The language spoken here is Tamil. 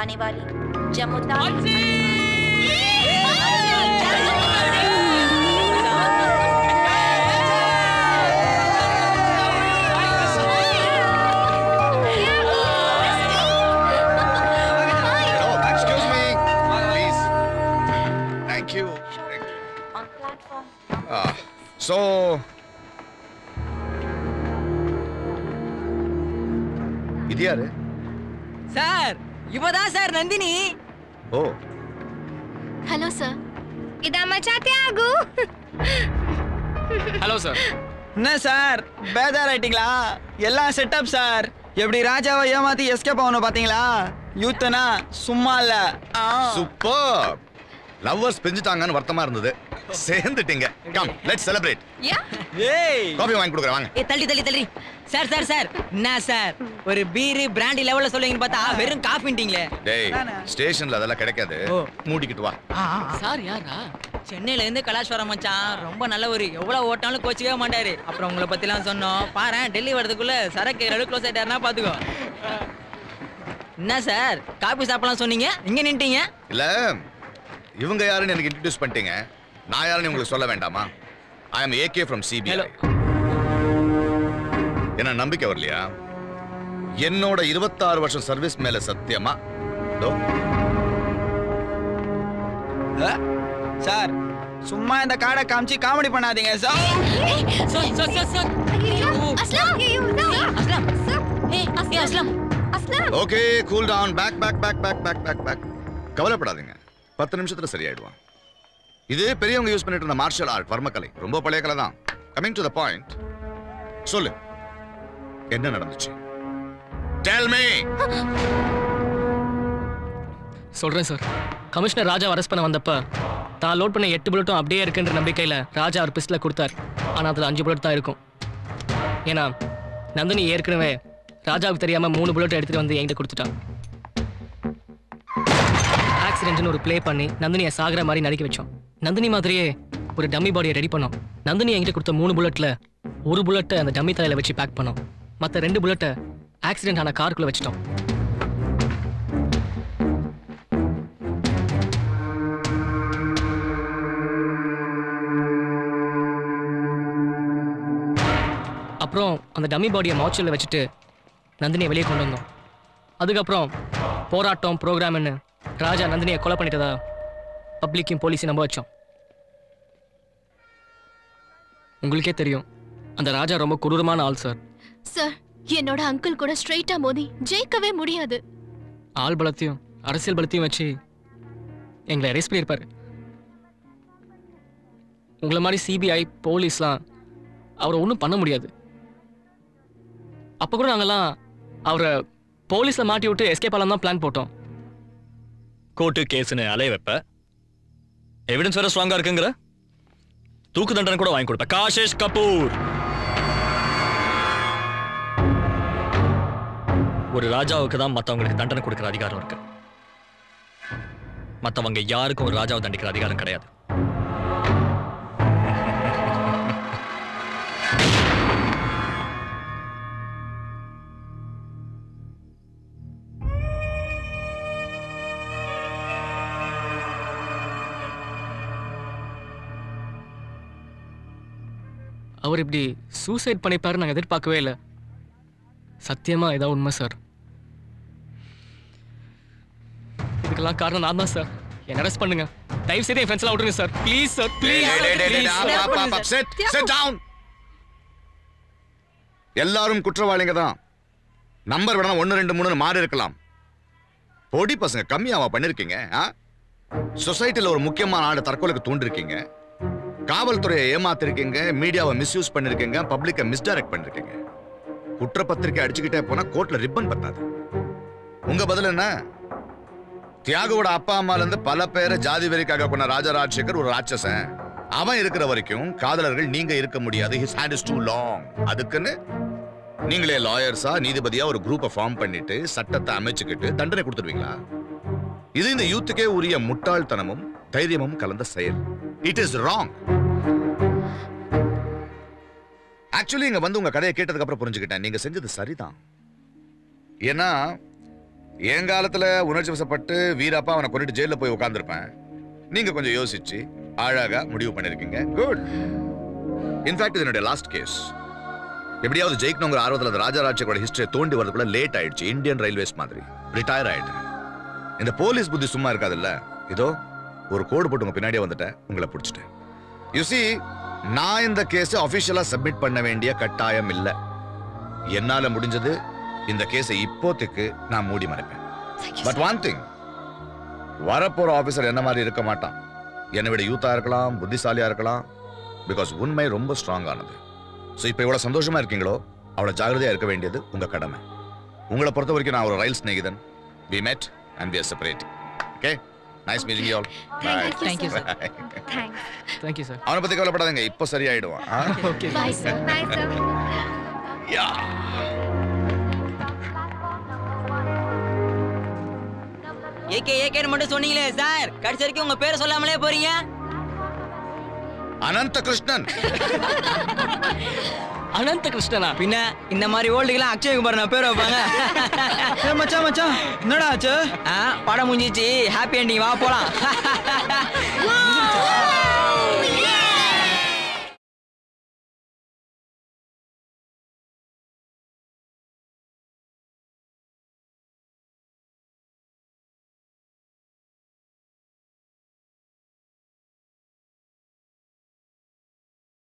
आने वाली जमुता Oh, excuse me. Please. Thank you. Thank you. on platform. Ah, so இது யாரு சார் இவதான் சார் நந்தினி ஓ ஹலோ சார் இதா மச்சா தியாகு ஹலோ சார் என்ன சார் பேஜார் ஆயிட்டீங்களா எல்லாம் செட்டப் சார் எப்படி ராஜாவை ஏமாத்தி எஸ்கேப் ஆகணும் பாத்தீங்களா யூத்தனா சும்மா இல்ல ஆ. சூப்பர் லவ்வர்ஸ் பிரிஞ்சுட்டாங்கன்னு வருத்தமா இருந்தது சேர்ந்துட்டீங்க கம் லெட்ஸ் செலிப்ரேட் ஏய் காஃபி வாங்கி கொடுக்குறேன் வாங்க ஏ தள்ளி தள்ளி தள்ளி சார் சார் சார் என்ன சார் ஒரு பீரு பிராண்டி லெவல்ல சொல்லுவீங்கன்னு பார்த்தா வெறும் காஃபின்ட்டீங்களே டேய் ஸ்டேஷன்ல அதெல்லாம் கிடைக்காது ஓ. மூடிக்கிட்டு வா சார் யாரா சென்னையில இருந்து கலாச்சாரம் மச்சான் ரொம்ப நல்லவர் எவ்வளவு ஓட்டாலும் கோச்சிக்கவே மாட்டாரு அப்புறம் உங்களை பத்திலாம் சொன்னோம் பாரேன் டெல்லி வரதுக்குள்ள சரக்கு அளவு க்ளோஸ் ஆயிட்டாருன்னா பாத்துக்கோ என்ன சார் காபி சாப்பிடலாம் சொன்னீங்க இங்க நின்ட்டீங்க இல்ல இவங்க யாருன்னு எனக்கு இன்ட்ரடியூஸ் பண்ணிட்டீங்க நான் யாருன்னு உங்களுக்கு சொல்ல வேண்டாமா I am AK from CBI Hello. என்ன நம்பிக்கை வரலையா என்னோட இருபத்தாறு வருஷம் சர்வீஸ் மேல சத்தியமா இதோ, சார் சும்மா இந்த காடை காமிச்சு காமெடி பண்ணாதீங்க sir sir sir sir sir Aslam Aslam ஏய் ஏய் Aslam Aslam okay cool down back back back back back back back கவலைப்படாதீங்க பத்து நிமிஷத்துல சரியாயிடுவான் இது பெரியவங்க யூஸ் பண்ணிட்டு இருந்த மார்ஷல் ஆர்ட் வர்மக்கலை ரொம்ப பழைய கலை தான் கமிங் டு த பாயிண்ட் சொல்லு என்ன நடந்துச்சு டெல் மீ சொல்றேன் சார் கமிஷனர் ராஜா அரெஸ்ட் பண்ண வந்தப்ப தான் லோட் பண்ண எட்டு புல்லட்டும் அப்படியே இருக்குன்ற நம்பிக்கையில ராஜா ஒரு பிஸ்டல கொடுத்தார் ஆனா அதுல அஞ்சு புல்லட் தான் இருக்கும் ஏன்னா நந்தினி ஏற்கனவே ராஜாவுக்கு தெரியாம மூணு புல்லட் எடுத்துட்டு வந்து என்கிட்ட கொடுத்துட்டான் ஆக்சிடென்ட்னு ஒரு ப்ளே பண்ணி நந்தினியை சாகுற மாதிரி நடிக்க வச்சோம் நந்தினி மாதிரியே ஒரு டம்மி பாடியை ரெடி பண்ணோம் நந்தினி என்கிட்ட கொடுத்த மூணு புல்லட்ல ஒரு புல்லட்டை அந்த டம்மி தலையில வச்சு பேக் பண்ணோம் மற்ற ரெண்டு புல்லட்டை ஆக்சிடென்ட் ஆன காருக்குள்ள வச்சிட்டோம் அப்புறம் அந்த டம்மி பாடியை மாச்சுரில் வச்சுட்டு நந்தினியை வெளியே கொண்டு வந்தோம் அதுக்கப்புறம் போராட்டம் ப்ரோக்ராம்னு ராஜா நந்தினியை கொலை பண்ணிட்டதா பப்ளிக்கையும் போலீஸையும் நம்ப வச்சோம் உங்களுக்கே தெரியும் அந்த ராஜா ரொம்ப கொடூரமான ஆள் சார் சார் என்னோட அங்கிள் கூட ஸ்ட்ரைட்டா மோதி ஜெயிக்கவே முடியாது ஆள் பலத்தையும் அரசியல் பலத்தையும் வச்சு எங்களை அரெஸ்ட் பண்ணியிருப்பாரு உங்களை மாதிரி சிபிஐ போலீஸ்லாம் அவரை ஒன்றும் பண்ண முடியாது அப்போ கூட நாங்கெல்லாம் அவரை போலீஸில் மாட்டி விட்டு எஸ்கேப் ஆகலாம் தான் பிளான் போட்டோம் கோர்ட்டு கேஸ்னு அலைய வைப்ப எவிடன்ஸ் வேற ஸ்ட்ராங்கா இருக்குங்கிற தூக்கு தண்டனை கூட வாங்கி கொடுப்ப காஷேஷ் கபூர் ஒரு ராஜாவுக்கு தான் மத்தவங்களுக்கு தண்டனை கொடுக்கிற அதிகாரம் இருக்கு மத்தவங்க யாருக்கும் ஒரு ராஜாவை தண்டிக்கிற அதிகாரம் கிடையாது அவர் இப்படி சூசைட் பண்ணிப்பாரு நாங்கள் எதிர்பார்க்கவே இல்லை சத்தியமா இதான் உண்மை சார் இதுக்கெல்லாம் காரணம் நான் தான் சார் என்ன அரெஸ்ட் பண்ணுங்க தயவு செய்து என் ஃப்ரெண்ட்ஸ்லாம் விட்டுருங்க சார் ப்ளீஸ் சார் டேய், டேய், டேய், டேய், டேய், please up, up, up, up. Sit, sit down. எல்லாரும் குற்றவாளிங்க தான் நம்பர் வேணா ஒன்னு ரெண்டு மூணு மாறி இருக்கலாம் பொடி பசங்க கம்மியாவா பண்ணிருக்கீங்க சொசைட்டில ஒரு முக்கியமான ஆடு தற்கொலைக்கு தூண்டிருக்கீங்க காவல்துறையை ஏமாத்திருக்கீங்க மீடியாவை மிஸ்யூஸ் பண்ணிருக்கீங்க பப்ளிக்கை மிஸ்டைரக்ட் பண்ணிருக்கீங்க குற்றப்பத்திரிக்கை அடிச்சுக்கிட்டே போனா கோர்ட்ல ரிப்பன் பத்தாது உங்க பதில் என்ன தியாகுவோட அப்பா அம்மால இருந்து பல பேரை ஜாதி வெறிக்காக கொண்ட ராஜராஜசேகர் ஒரு ராட்சசன் அவன் இருக்கிற வரைக்கும் காதலர்கள் நீங்க இருக்க முடியாது his hand is too long அதுக்குன்னு நீங்களே லாயர்ஸா நீதிபதியா ஒரு குரூப்பை ஃபார்ம் பண்ணிட்டு சட்டத்தை அமைச்சுக்கிட்டு தண்டனை கொடுத்துருவீங்களா இது இந்த யூத்துக்கே உரிய முட்டாள்தனமும் தைரியமும் கலந்த செயல் இட் இஸ் ராங் ஆக்சுவலி இங்க வந்து உங்க கதையை கேட்டதுக்கு அப்புறம் புரிஞ்சுக்கிட்டேன் நீங்க செஞ்சது சரிதான் ஏன்னா என் காலத்துல உணர்ச்சி வசப்பட்டு வீரப்பா அவனை கொண்டுட்டு ஜெயில போய் உட்கார்ந்திருப்பேன் நீங்க கொஞ்சம் யோசிச்சு அழகா முடிவு பண்ணிருக்கீங்க குட் இன்ஃபேக்ட் இது என்னுடைய லாஸ்ட் கேஸ் எப்படியாவது ஜெயிக்கணுங்கிற ஆர்வத்தில் அந்த ராஜாராட்சியோட ஹிஸ்டரியை தோண்டி வரதுக்குள்ள லேட் ஆயிடுச்சு இந்தியன் ரயில்வேஸ் மாதிரி ரிட்டையர் ஆயிட்டேன் இந்த போலீஸ் புத்தி சும்மா இருக்காதுல்ல இதோ ஒரு கோடு போட்டு உங்க பின்னாடியே வந்துட்டேன் உங்களை பிடிச்சிட்டேன் யூ see நான் இந்த கேஸை அபிஷியலா சப்மிட் பண்ண வேண்டிய கட்டாயம் இல்ல என்னால முடிஞ்சது இந்த கேஸை இப்போதைக்கு நான் மூடி மறைப்பேன் பட் ஒன் திங் வரப்போற ஆபீசர் என்ன மாதிரி இருக்க மாட்டான் என்னை விட யூத்தா இருக்கலாம் புத்திசாலியா இருக்கலாம் பிகாஸ் உண்மை ரொம்ப ஸ்ட்ராங் ஆனது ஸோ இப்போ இவ்வளவு சந்தோஷமா இருக்கீங்களோ அவ்வளவு ஜாகிரதையா இருக்க வேண்டியது உங்க கடமை உங்களை பொறுத்த வரைக்கும் நான் ஒரு ரயில் ஸ்நேகிதன் we met and we are separating okay nice meeting you all bye Thank you, sir. Thanks thank you sir அவனை பத்தி கவலைப்படாதீங்க இப்போ சரியாயிடுவான் ஆ? Okay bye sir bye sir Yeah. AK ஏகேன்னு மட்டும் சொன்னீங்களே சார் கடைசி வரைக்கும் உங்க பேரை சொல்லாமலே போறீங்க அனந்த கிருஷ்ணன் அனந்த கிருஷ்ணனா பின்ன இந்த மாதிரி ஓல்டுக்கெல்லாம் அக்ஷய குமார் நான் பேர் வைப்பாங்க ஏய் மச்சான் மச்சான் என்னடா ஆச்சு ஆ, படம் முடிஞ்சிச்சு ஹாப்பி எண்டிங் வா போலாம்